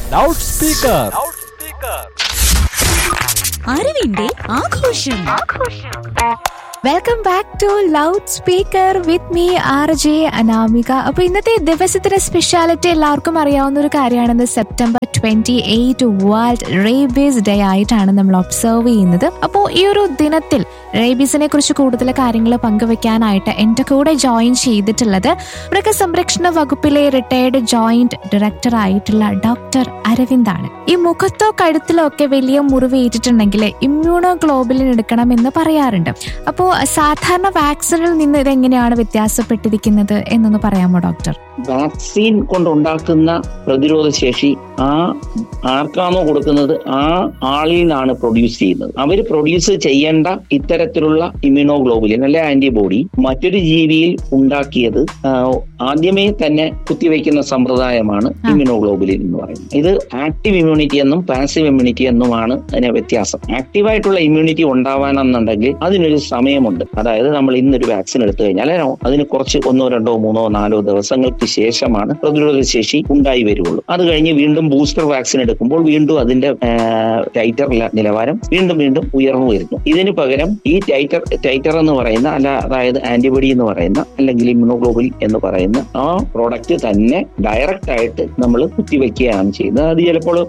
Loud speaker അറിവിന്റെ ആഘോഷം welcome back to loud speaker with me R J Anamika അപ്പൊ ഇന്നത്തെ ദിവസത്തിന്റെ സ്പെഷ്യാലിറ്റി എല്ലാവർക്കും അറിയാവുന്ന ഒരു കാര്യമാണെന്ന് September twenty eight World Rabies Day ആയിട്ടാണ് നമ്മൾ ഒബ്സർവ് ചെയ്യുന്നത് അപ്പോൾ ഈ ഒരു ദിനത്തിൽ റേബീസിനെ കുറിച്ച് കൂടുതൽ കാര്യങ്ങൾ പങ്കുവെക്കാനായിട്ട് എൻ്റെ കൂടെ ജോയിൻ ചെയ്തിട്ടുള്ളത് മൃഗസംരക്ഷണ വകുപ്പിലെ റിട്ടയർഡ് ജോയിന്റ് ഡയറക്ടർ ആയിട്ടുള്ള ഡോക്ടർ അരവിന്ദാണ് ഈ മുഖത്തോ കഴുത്തിലോ ഒക്കെ വലിയ മുറിവേറ്റിട്ടുണ്ടെങ്കിൽ ഇമ്മ്യൂണോ ഗ്ലോബലിൻ എടുക്കണം എന്ന് പറയാറുണ്ട് അപ്പോൾ സാധാരണ വാക്സിനിൽ നിന്ന് ഇതെങ്ങനെയാണ് വ്യത്യാസപ്പെട്ടിരിക്കുന്നത് എന്നൊന്ന് പറയാമോ ഡോക്ടർ വാക്സിൻ കൊണ്ടുണ്ടാക്കുന്ന പ്രതിരോധ ശേഷി ആ ആർക്കാണോ കൊടുക്കുന്നത് ആ ആളിൽ നിന്നാണ് പ്രൊഡ്യൂസ് ചെയ്യുന്നത് അവർ പ്രൊഡ്യൂസ് ചെയ്യേണ്ട ഇത്തരത്തിലുള്ള ഇമ്യൂണോഗ്ലോബുലിൻ അല്ലെ ആന്റിബോഡി മറ്റൊരു ജീവിയിൽ ഉണ്ടാക്കിയത് ആ, ആദ്യമേ തന്നെ കുത്തിവെക്കുന്ന സമ്പ്രദായമാണ് ആ. ഇമ്യൂണോഗ്ലോബുലിൻ എന്ന് പറയുന്നത് ഇത് ആക്റ്റീവ് ഇമ്മ്യൂണിറ്റി എന്നും പാസീവ് ഇമ്മ്യൂണിറ്റി എന്നുമാണ് അതിന് വ്യത്യാസം ആക്റ്റീവായിട്ടുള്ള ഇമ്മ്യൂണിറ്റി ഉണ്ടാവാനെന്നുണ്ടെങ്കിൽ അതിനൊരു സമയമുണ്ട് അതായത് നമ്മൾ ഇന്നൊരു വാക്സിൻ എടുത്തു കഴിഞ്ഞാൽ അതിന് കുറച്ച് ഒന്നോ രണ്ടോ മൂന്നോ നാലോ ദിവസങ്ങൾക്ക് ശേഷമാണ് പ്രതിരോധ ശേഷി ഉണ്ടായി വരുള്ളൂ അത് കഴിഞ്ഞ് വീണ്ടും ബൂസ്റ്റർ വാക്സിൻ എടുക്കുമ്പോൾ വീണ്ടും അതിന്റെ ടൈറ്റർ നിലവാരം വീണ്ടും വീണ്ടും ഉയർന്നു വരുന്നു ഇതിന് പകരം ഈ ടൈറ്റർ ടൈറ്റർ എന്ന് പറയുന്ന അല്ല അതായത് ആന്റിബോഡി എന്ന് പറയുന്ന അല്ലെങ്കിൽ ഇമ്യൂണോഗ്ലോബുലിൻ എന്ന് പറയുന്ന ആ പ്രോഡക്റ്റ് തന്നെ ഡയറക്റ്റ് ആയിട്ട് നമ്മൾ കുത്തിവെക്കുകയാണ് ചെയ്യുന്നത് അത് ചിലപ്പോൾ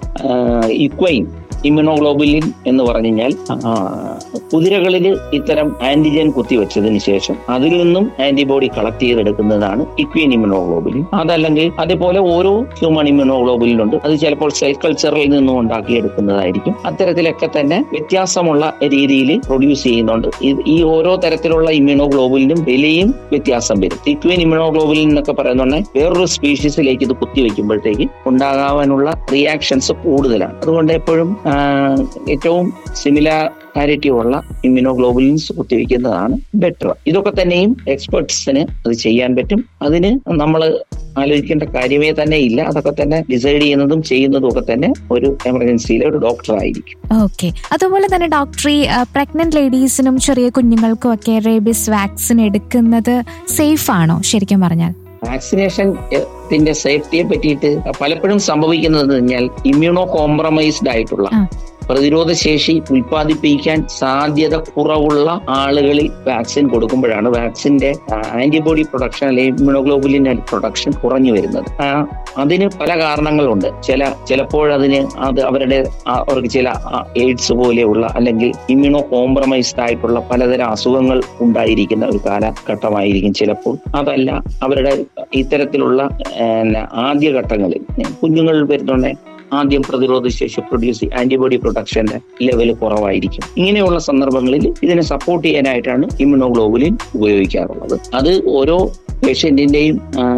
ഇക്വൈൻ ഇമ്യൂണോഗ്ലോബുലിൻ എന്ന് പറഞ്ഞു കഴിഞ്ഞാൽ ആ, കുതിരകളിൽ ഇത്തരം ആന്റിജൻ കുത്തിവെച്ചതിന് ശേഷം അതിൽ നിന്നും ആന്റിബോഡി കളക്ട് ചെയ്തെടുക്കുന്നതാണ് ഇക്വീൻ ഇമ്യൂണോഗ്ലോബുലിൻ അതല്ലെങ്കിൽ അതേപോലെ ഓരോ ഹ്യൂമൺ ഇമ്യൂണോഗ്ലോബുലിൻ ഉണ്ട് അത് ചിലപ്പോൾ സെൽ കൾച്ചറിൽ നിന്നും ഉണ്ടാക്കിയെടുക്കുന്നതായിരിക്കും അത്തരത്തിലൊക്കെ തന്നെ വ്യത്യാസമുള്ള രീതിയിൽ പ്രൊഡ്യൂസ് ചെയ്യുന്നുണ്ട് ഇത് ഈ ഓരോ തരത്തിലുള്ള ഇമ്യൂണോഗ്ലോബുലിനും വിലയും വ്യത്യാസം വരും ഇക്വീൻ ഇമ്യൂണോഗ്ലോബുലിൻ എന്നൊക്കെ പറയുന്ന വേറൊരു സ്പീഷീസിലേക്ക് ഇത് കുത്തിവെക്കുമ്പോഴത്തേക്ക് ഉണ്ടാകാനുള്ള റിയാക്ഷൻസ് കൂടുതലാണ് അതുകൊണ്ട് എപ്പോഴും ആ, ഏറ്റവും സിമിലാരിറ്റി ഉള്ള ഇമ്യൂണോഗ്ലോബുലിൻസ് കുത്തിവെക്കുന്നതാണ് ബെറ്റർ ഇതൊക്കെ തന്നെയും എക്സ്പെർട്സിന് അത് ചെയ്യാൻ പറ്റും അതിന് നമ്മൾ ആലോചിക്കേണ്ട കാര്യമേ തന്നെ ഇല്ല അതൊക്കെ തന്നെ ഡിസൈഡ് ചെയ്യുന്നതും ചെയ്യുന്നതും ഒക്കെ തന്നെ ഒരു എമർജൻസിയിലെ ഒരു ഡോക്ടർ ആയിരിക്കും ഓക്കെ അതുപോലെ തന്നെ ഡോക്ടർ ഈ പ്രഗ്നന്റ് ലേഡീസിനും ചെറിയ കുഞ്ഞുങ്ങൾക്കും ഒക്കെ റേബീസ് വാക്സിൻ എടുക്കുന്നത് സേഫ് ആണോ ശരിക്കും പറഞ്ഞാൽ വാക്സിനേഷൻ ത്തിന്റെ സേഫ്റ്റിയെ പറ്റിയിട്ട് പലപ്പോഴും സംഭവിക്കുന്നത് കഴിഞ്ഞാൽ ഇമ്മ്യൂണോ കോംപ്രമൈസ്ഡ് ആയിട്ടുള്ള ആ. പ്രതിരോധ ശേഷി ഉൽപ്പാദിപ്പിക്കാൻ സാധ്യത കുറവുള്ള ആളുകളിൽ വാക്സിൻ കൊടുക്കുമ്പോഴാണ് വാക്സിന്റെ ആന്റിബോഡി പ്രൊഡക്ഷൻ അല്ലെങ്കിൽ ഇമ്മ്യൂണോഗ്ലോബുലിൻ പ്രൊഡക്ഷൻ കുറഞ്ഞു വരുന്നത് ആ, അതിന് പല കാരണങ്ങളുണ്ട് ചില ചിലപ്പോൾ അതിന് അത് അവരുടെ ആ, അവർക്ക് ചില എയ്ഡ്സ് പോലെയുള്ള അല്ലെങ്കിൽ ഇമ്മ്യൂണോ കോംപ്രമൈസ്ഡ് ആയിട്ടുള്ള പലതരം അസുഖങ്ങൾ ഉണ്ടായിരിക്കുന്ന ഒരു കാലഘട്ടമായിരിക്കും ചിലപ്പോൾ അതല്ല അവരുടെ ഇത്തരത്തിലുള്ള ഏഹ്, ആദ്യഘട്ടങ്ങളിൽ കുഞ്ഞുങ്ങൾ വരുന്നുണ്ടെ ആദ്യം പ്രതിരോധ ശേഷി പ്രൊഡ്യൂസ് ആന്റിബോഡി പ്രൊഡക്ഷന്റെ ലെവൽ കുറവായിരിക്കും ഇങ്ങനെയുള്ള സന്ദർഭങ്ങളിൽ ഇതിനെ സപ്പോർട്ട് ചെയ്യാനായിട്ടാണ് ഇമ്യൂണോഗ്ലോബുലിൻ ഉപയോഗിക്കാറുള്ളത് അത് ഓരോ പേഷ്യന്റിന്റെയും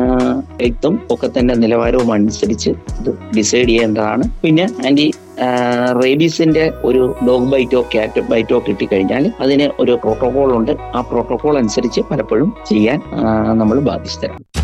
രക്തം ഒക്കെ തന്നെ നിലവാരവും അനുസരിച്ച് ഇത് ഡിസൈഡ് ചെയ്യേണ്ടതാണ് പിന്നെ ആന്റി റേബീസിന്റെ ഒരു ഡോഗ് ബൈറ്റോ ക്യാറ്റ് ബൈറ്റോ കിട്ടിക്കഴിഞ്ഞാൽ അതിന് ഒരു പ്രോട്ടോകോൾ ഉണ്ട് ആ പ്രോട്ടോകോൾ അനുസരിച്ച് പലപ്പോഴും ചെയ്യാൻ നമ്മൾ ബാധ്യസ്ഥരാണ്